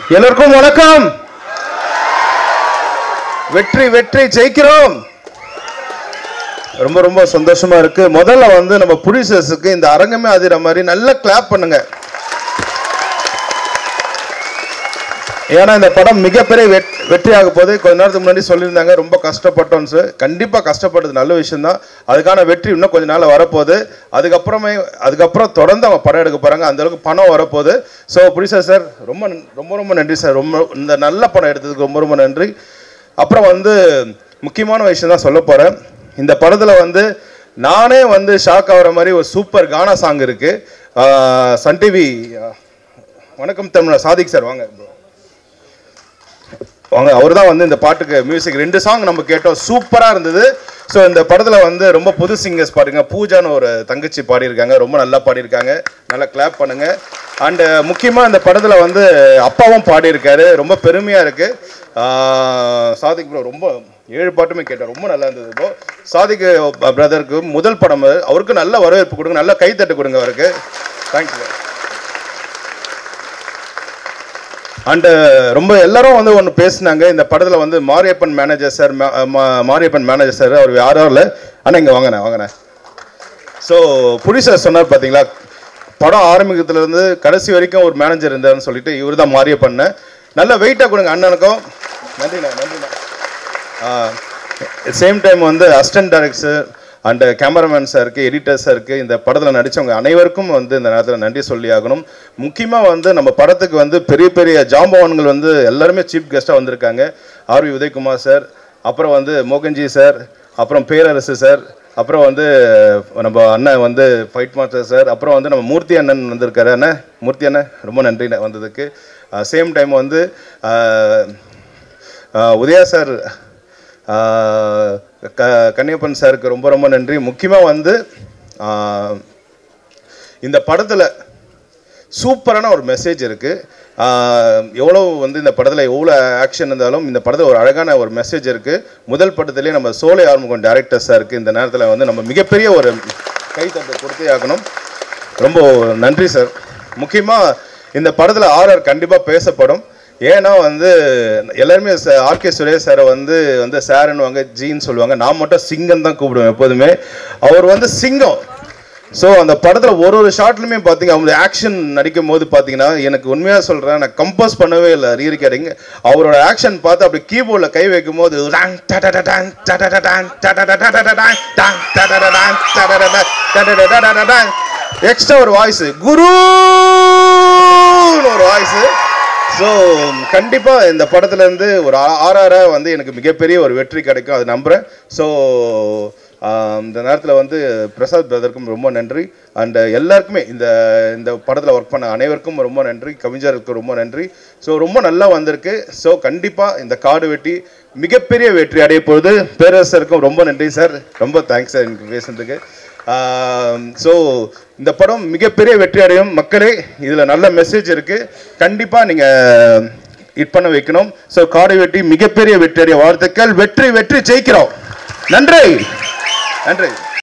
எல்லோருக்கும் வணக்கம் வெற்றி வெற்றி ஜெயிக்கிறோம் ரொம்ப ரொம்ப சந்தோஷமா இருக்கு முதல்ல வந்து நம்ம புடிசர்ஸுக்கு இந்த அரங்கமே அதிர மாதிரி நல்லா கிளாப் பண்ணுங்க ஏன்னா இந்த படம் மிகப்பெரிய வெட் வெற்றியாக போது கொஞ்ச நேரத்துக்கு முன்னாடி சொல்லியிருந்தாங்க ரொம்ப கஷ்டப்பட்டோம் சார் கண்டிப்பாக கஷ்டப்பட்டது நல்ல விஷயம்தான் அதுக்கான வெற்றி இன்னும் கொஞ்ச நாள் வரப்போகுது அதுக்கப்புறமே அதுக்கப்புறம் தொடர்ந்து அவங்க படம் எடுக்க போகிறாங்க அந்த அளவுக்கு பணம் வரப்போகுது ஸோ புடிசா சார் ரொம்ப நன்- ரொம்ப ரொம்ப நன்றி சார் ரொம்ப இந்த நல்ல படம் எடுத்ததுக்கு ரொம்ப ரொம்ப நன்றி அப்புறம் வந்து முக்கியமான விஷயம் தான் சொல்ல போகிறேன் இந்த படத்தில் வந்து நானே வந்து ஷாக் ஆகிற மாதிரி ஒரு சூப்பர் கானா சாங் இருக்குது சன் டிவி வணக்கம் தமிழ் சாதிக் சார் வாங்க bro. வாங்க அவர் தான் வந்து இந்த பாட்டுக்கு மியூசிக் ரெண்டு சாங் நம்ம கேட்டோம் சூப்பராக இருந்தது ஸோ இந்த படத்தில் வந்து ரொம்ப புது சிங்கர்ஸ் பாடுங்க பூஜான்னு ஒரு தங்கச்சி பாடியிருக்காங்க ரொம்ப நல்லா பாடியிருக்காங்க நல்லா கிளாப் பண்ணுங்க அண்டு முக்கியமாக இந்த படத்தில் வந்து அப்பாவும் பாடியிருக்காரு ரொம்ப பெருமையாக இருக்குது சாதிக் ப்ரோ ரொம்ப ஏழு பாட்டுமே கேட்டேன் ரொம்ப நல்லா இருந்தது ப்ரோ சாதிக் பிரதருக்கு முதல் படம் அது. அவருக்கு நல்ல வரவேற்பு கொடுங்க நல்ல கைத்தட்டு கொடுங்க அவருக்கு தேங்க்யூ அண்டு ரொம்ப எல்லாரும் வந்து ஒன்று பேசினாங்க இந்த படத்தில் வந்து Mariappan manager sir Mariappan manager sir அவர் யாரும் இல்லை ஆனால் இங்கே வாங்கண்ணே வாங்கண்ணே ஸோ புடி சார் சொன்னார் பார்த்தீங்களா படம் ஆரம்பிக்கிறதுலேருந்து கடைசி வரைக்கும் ஒரு மேனேஜர் இருந்தாருன்னு சொல்லிட்டு இவர் தான் மாரியப்பன் நல்ல வெயிட்டாக கொடுங்க அண்ணனுக்கும் நன்றிண்ணா நன்றிண்ணா சேம் டைம் வந்து அசிஸ்டன்ட் டைரக்டர் அண்ட் கேமராமேன் சாருக்கு எடிட்டர் சாருக்கு இந்த படத்தில் நடித்தவங்க அனைவருக்கும் வந்து இந்த நேரத்தில் நன்றி சொல்லி ஆகணும் முக்கியமாக வந்து நம்ம படத்துக்கு வந்து பெரிய பெரிய ஜாம்பவான்கள் வந்து எல்லாருமே சீஃப் கெஸ்ட்டாக வந்திருக்காங்க ஆர்வி உதயகுமார் சார் அப்புறம் வந்து மோகன்ஜி சார் அப்புறம் பேரரசு சார் அப்புறம் வந்து நம்ம அண்ணன் வந்து ஃபைட் மாஸ்டர் சார் அப்புறம் வந்து நம்ம மூர்த்தி அண்ணன் வந்திருக்காரு அண்ணன் மூர்த்தி அண்ணன் ரொம்ப நன்றி வந்ததுக்கு சேம் டைம் வந்து அஹ், அஹ், உதயா சார் ஆஹ் க கன்னியப்பன் சாருக்கு ரொம்ப ரொம்ப நன்றி முக்கியமாக வந்து ஆஹ் இந்த படத்தில் சூப்பரான ஒரு மெசேஜ் இருக்குது எவ்வளோ வந்து இந்த படத்தில் எவ்வளோ ஆக்ஷன் இருந்தாலும் இந்த படத்தில் ஒரு அழகான ஒரு மெசேஜ் இருக்குது முதல் படத்துலேயே நம்ம சோலை ஆர்முகம் டேரக்டர் சாருக்கு இந்த நேரத்தில் வந்து நம்ம மிகப்பெரிய ஒரு கைத்தட்டை கொடுத்தே ஆகணும் ரொம்ப நன்றி சார் முக்கியமாக இந்த படத்தில் ஆர்ஆர் கண்டிப்பாக பேசப்படும் ஏன்னா வந்து எல்லாருமே ஆர்கே சுரேஷ் சாரை வந்து வந்து சாருன்னுவாங்க ஜீன்னு சொல்லுவாங்க நான் மட்டும் சிங்கம் தான் கூப்பிடுவேன் எப்போதுமே அவர் வந்து சிங்கம் ஸோ அந்த படத்தில் ஒரு ஒரு ஷாட்லையுமே பார்த்தீங்க அவங்க ஆக்ஷன் நடிக்கும் போது பார்த்தீங்கன்னா எனக்கு உண்மையாக சொல்கிறேன் நான் கம்போஸ் பண்ணவே இல்லை ரீரிகார்டிங் அவரோட ஆக்ஷன் பார்த்து அப்படி கீபோர்டில் கை வைக்கும் போது டாங் டடடடாங் டடடடாங் டடடடடடடாங் டாங் டடடடாங் டடடடாங் டடடடடடாங் எக்ஸ்ட்ரா ஒரு வாய்ஸ் குருன்னு ஒரு வாய்ஸ் ஸோ கண்டிப்பாக இந்த படத்துலேருந்து ஒரு ஆர்ஆராக வந்து எனக்கு மிகப்பெரிய ஒரு வெற்றி கிடைக்கும் அது நம்புகிறேன் ஸோ இந்த நேரத்தில் வந்து பிரசாத் பிரதருக்கும் ரொம்ப நன்றி அண்ட் எல்லாருக்குமே இந்த இந்த படத்தில் ஒர்க் பண்ண அனைவருக்கும் ரொம்ப நன்றி கவிஞருக்கு ரொம்ப நன்றி ஸோ ரொம்ப நல்லா வந்திருக்கு ஸோ கண்டிப்பாக இந்த காடு வெட்டி மிகப்பெரிய வெற்றி அடைய போகுது பேரரசருக்கும் ரொம்ப நன்றி சார் ரொம்ப தேங்க்ஸ் சார் எனக்கு பேசுனதுக்கு ஸோ இந்த படம் மிகப்பெரிய வெற்றி அடையும் மக்களே இதில் நல்ல மெசேஜ் இருக்குது கண்டிப்பாக நீங்கள் ஹிட் பண்ண வைக்கணும் ஸோ காடு வெட்டி மிகப்பெரிய வெற்றி அடைய வாழ்த்துக்கள் வெற்றி வெற்றி ஜெயிக்கிறோம் நன்றி நன்றி